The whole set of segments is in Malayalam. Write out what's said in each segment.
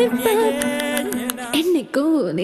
എന്നെക്കോ നീ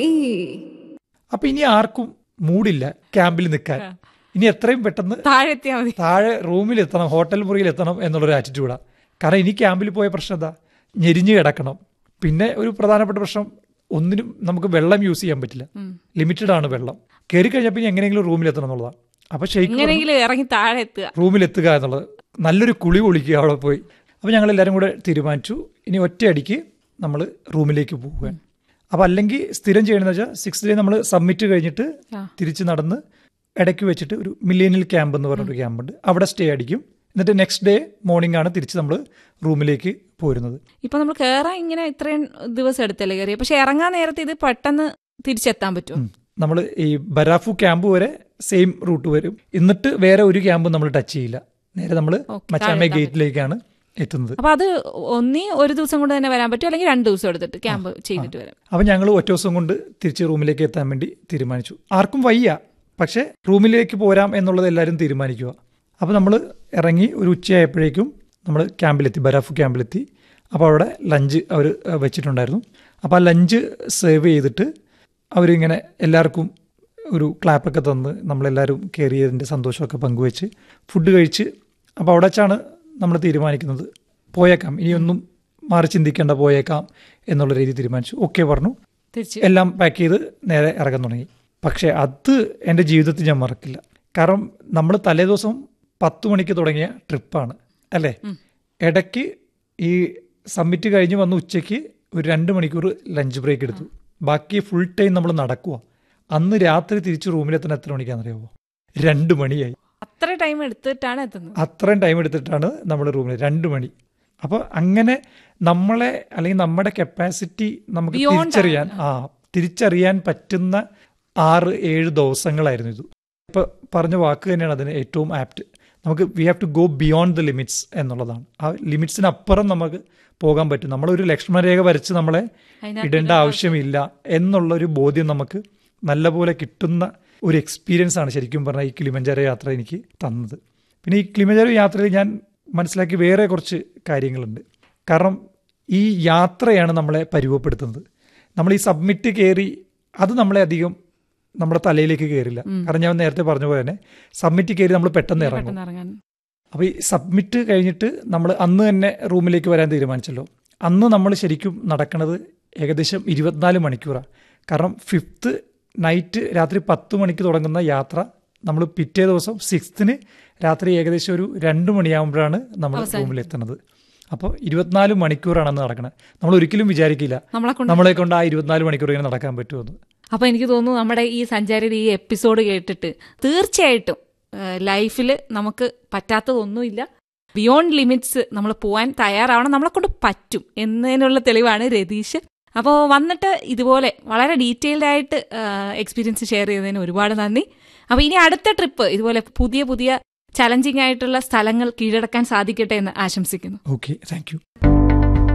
അപ്പൊ ഇനി ആർക്കും മൂടില്ല ക്യാമ്പിൽ നിൽക്കാൻ ഇനി എത്രയും പെട്ടെന്ന് താഴെ എത്തിയാൽ മതി താഴെ റൂമിൽ എത്തണം ഹോട്ടൽ മുറിയിൽ എത്തണം എന്നുള്ളൊരു ആറ്റിറ്റ്യൂഡാണ് കാരണം ഇനി ക്യാമ്പിൽ പോയ പ്രശ്നം എന്താ ഞെരിഞ്ഞു കിടക്കണം പിന്നെ ഒരു പ്രധാനപ്പെട്ട പ്രശ്നം ഒന്നിനും നമുക്ക് വെള്ളം യൂസ് ചെയ്യാൻ പറ്റില്ല ലിമിറ്റഡ് ആണ് വെള്ളം കയറി കഴിഞ്ഞാൽ പിന്നെ എങ്ങനെയെങ്കിലും റൂമിൽ എത്തണം എന്നുള്ളതാണ് അപ്പൊ ശരിക്കും എങ്ങനെയെങ്കിലും ഇറങ്ങി താഴെ എത്തുക റൂമിൽ എത്തുക എന്നുള്ളത് നല്ലൊരു കുളി കുളിക്കുക അവിടെ പോയി അപ്പോൾ ഞങ്ങൾ എല്ലാവരും കൂടെ തീരുമാനിച്ചു ഇനി ഒറ്റയടിക്ക് നമ്മൾ റൂമിലേക്ക് പോവുക അപ്പോൾ അല്ലെങ്കിൽ സ്ഥിരം ചെയ്യണമെന്ന് വെച്ചാൽ സിക്സ് ഡേ നമ്മൾ സബ്മിറ്റ് കഴിഞ്ഞിട്ട് ആ. തിരിച്ച് നടന്ന് ഇടയ്ക്ക് വെച്ചിട്ട് ഒരു മില്ലേനിയൽ ക്യാമ്പ് എന്ന് പറഞ്ഞൊരു ക്യാമ്പുണ്ട് അവിടെ സ്റ്റേ അടിക്കും എന്നിട്ട് നെക്സ്റ്റ് ഡേ മോർണിംഗ് ആണ് തിരിച്ച് നമ്മൾ റൂമിലേക്ക് പോരുന്നത് ഇപ്പൊ നമ്മൾ കേറാൻ ഇങ്ങനെ ഇത്രയും ദിവസം എടുത്തല്ലേ കയറിയ പക്ഷെ ഇറങ്ങാൻ നേരത്തെ ഇത് പെട്ടെന്ന് തിരിച്ചെത്താൻ പറ്റുമോ നമ്മൾ ഈ ബരാഫു ക്യാമ്പ് വരെ സെയിം റൂട്ട് വരും എന്നിട്ട് വേറെ ഒരു ക്യാമ്പ് നമ്മൾ ടച്ച് ചെയ്യില്ല നേരെ നമ്മൾ Okay, മച്ചാമേ താഴെ ഗേറ്റിലേക്കാണ് എത്തുന്നത് അപ്പൊ അത് ഒന്നി ഒരു ദിവസം കൊണ്ട് തന്നെ വരാൻ പറ്റും അല്ലെങ്കിൽ രണ്ട് ദിവസം എടുത്തിട്ട് ക്യാമ്പ് ചെയ്തിട്ട് വരാം അപ്പം ഞങ്ങൾ ഒറ്റ ദിവസം കൊണ്ട് തിരിച്ച് റൂമിലേക്ക് എത്താൻ വേണ്ടി തീരുമാനിച്ചു ആർക്കും വയ്യ പക്ഷേ റൂമിലേക്ക് പോരാം എന്നുള്ളത് എല്ലാവരും തീരുമാനിക്കുക അപ്പോൾ നമ്മൾ ഇറങ്ങി ഒരു ഉച്ചയായപ്പോഴേക്കും നമ്മൾ ക്യാമ്പിലെത്തി ബരാഫ് ക്യാമ്പിലെത്തി അപ്പോൾ അവിടെ ലഞ്ച് അവർ വെച്ചിട്ടുണ്ടായിരുന്നു അപ്പോൾ ആ ലഞ്ച് സെർവ് ചെയ്തിട്ട് അവരിങ്ങനെ എല്ലാവർക്കും ഒരു ക്ലാപ്പൊക്കെ തന്ന് നമ്മളെല്ലാവരും കയറിയതിൻ്റെ സന്തോഷമൊക്കെ പങ്കുവെച്ച് ഫുഡ് കഴിച്ച് അപ്പോൾ അവിടെ വെച്ചാണ് നമ്മൾ തീരുമാനിക്കുന്നത് പോയേക്കാം ഇനിയൊന്നും മാറി ചിന്തിക്കേണ്ട പോയേക്കാം എന്നുള്ള രീതി തീരുമാനിച്ചു ഓക്കെ പറഞ്ഞു തിരിച്ച് എല്ലാം പാക്ക് ചെയ്ത് നേരെ ഇറങ്ങാൻ തുടങ്ങി പക്ഷേ അത് എൻ്റെ ജീവിതത്തിൽ ഞാൻ മറക്കില്ല കാരണം നമ്മൾ തലേദിവസം പത്ത് മണിക്ക് തുടങ്ങിയ ട്രിപ്പാണ് അല്ലേ ഇടയ്ക്ക് ഈ സബ്മിറ്റ് കഴിഞ്ഞ് വന്ന് ഉച്ചയ്ക്ക് ഒരു രണ്ട് മണിക്കൂർ ലഞ്ച് ബ്രേക്ക് എടുത്തു ബാക്കി ഫുൾ ടൈം നമ്മൾ നടക്കുക അന്ന് രാത്രി തിരിച്ച് റൂമിലെത്താൻ എത്ര മണിക്കാണെന്നറിയാമോ രണ്ട് മണിയായി അത്ര ടൈം എടുത്തിട്ടാണ് എത്തുന്നത് അത്രയും ടൈം എടുത്തിട്ടാണ് നമ്മുടെ റൂമിൽ രണ്ട് മണി അപ്പോൾ അങ്ങനെ നമ്മളെ അല്ലെങ്കിൽ നമ്മുടെ കപ്പാസിറ്റി നമുക്ക് Beyond തിരിച്ചറിയാൻ ആ തിരിച്ചറിയാൻ പറ്റുന്ന ആറ് ഏഴ് ദിവസങ്ങളായിരുന്നു ഇത് ഇപ്പൊ പറഞ്ഞ വാക്ക് തന്നെയാണ് അതിന് ഏറ്റവും ആപ്റ്റ് നമുക്ക് we have to go beyond the limits എന്നുള്ളതാണ് ആ ലിമിറ്റ്സിനപ്പുറം നമുക്ക് പോകാൻ പറ്റും നമ്മളൊരു ലക്ഷ്മണരേഖ വരച്ച് നമ്മളെ അതിനകത്ത് ഇടേണ്ട ആവശ്യമില്ല എന്നുള്ളൊരു ബോധ്യം നമുക്ക് നല്ലപോലെ കിട്ടുന്ന ഒരു എക്സ്പീരിയൻസ് ആണ് ശരിക്കും പറഞ്ഞാൽ ഈ കിളിമഞ്ചാര യാത്ര എനിക്ക് തന്നത് പിന്നെ ഈ കിളിമഞ്ചാര യാത്രയിൽ ഞാൻ മനസ്സിലാക്കി വേറെ കുറച്ച് കാര്യങ്ങളുണ്ട് കാരണം ഈ യാത്രയാണ് നമ്മളെ പരുവപ്പെടുത്തുന്നത് നമ്മൾ ഈ സബ്മിറ്റ് കയറി അത് നമ്മളെ അധികം നമ്മുടെ തലയിലേക്ക് കയറില്ല കാരണം ഞാൻ നേരത്തെ പറഞ്ഞ പോലെ തന്നെ സബ്മിറ്റ് കയറി നമ്മൾ പെട്ടെന്ന് ഇറങ്ങും പെട്ടെന്ന് ഇറങ്ങാൻ അപ്പോൾ ഈ സബ്മിറ്റ് കഴിഞ്ഞിട്ട് നമ്മൾ അന്ന് തന്നെ റൂമിലേക്ക് വരാൻ തീരുമാനിച്ചല്ലോ അന്ന് നമ്മൾ ശരിക്കും നടക്കുന്നത് ഏകദേശം ഇരുപത്തിനാല് മണിക്കൂറാണ് കാരണം ഫിഫ്ത്ത് നൈറ്റ് രാത്രി പത്ത് മണിക്ക് തുടങ്ങുന്ന യാത്ര നമ്മൾ പിറ്റേ ദിവസം സിക്സ്ത്തിന് രാത്രി ഏകദേശം ഒരു രണ്ട് മണിയാകുമ്പോഴാണ് നമ്മൾ റൂമിൽ എത്തുന്നത് അപ്പോൾ ഇരുപത്തിനാല് മണിക്കൂറാണ് അന്ന് നടക്കുന്നത് നമ്മൾ ഒരിക്കലും വിചാരിക്കില്ല നമ്മളെ കൊണ്ട് നമ്മളെ കൊണ്ട് ആ ഇരുപത്തിനാല് മണിക്കൂർ ഇങ്ങനെ നടക്കാൻ പറ്റുമെന്ന് അപ്പൊ എനിക്ക് തോന്നുന്നു നമ്മുടെ ഈ സഞ്ചാരിയുടെ ഈ എപ്പിസോഡ് കേട്ടിട്ട് തീർച്ചയായിട്ടും ലൈഫിൽ നമുക്ക് പറ്റാത്തതൊന്നുമില്ല ബിയോണ്ട് ലിമിറ്റ്സ് നമ്മൾ പോകാൻ തയ്യാറാവണം നമ്മളെ കൊണ്ട് പറ്റും എന്നതിനുള്ള തെളിവാണ് രതീഷ് അപ്പോൾ വന്നിട്ട് ഇതുപോലെ വളരെ ഡീറ്റെയിൽഡ് ആയിട്ട് എക്സ്പീരിയൻസ് ഷെയർ ചെയ്തതിന് ഒരുപാട് നന്ദി അപ്പോൾ ഇനി അടുത്ത ട്രിപ്പ് ഇതുപോലെ പുതിയ പുതിയ ചലഞ്ചിങ് ആയിട്ടുള്ള സ്ഥലങ്ങൾ കീഴടക്കാൻ സാധിക്കട്ടെ എന്ന് ആശംസിക്കുന്നു ഓക്കെ താങ്ക് യു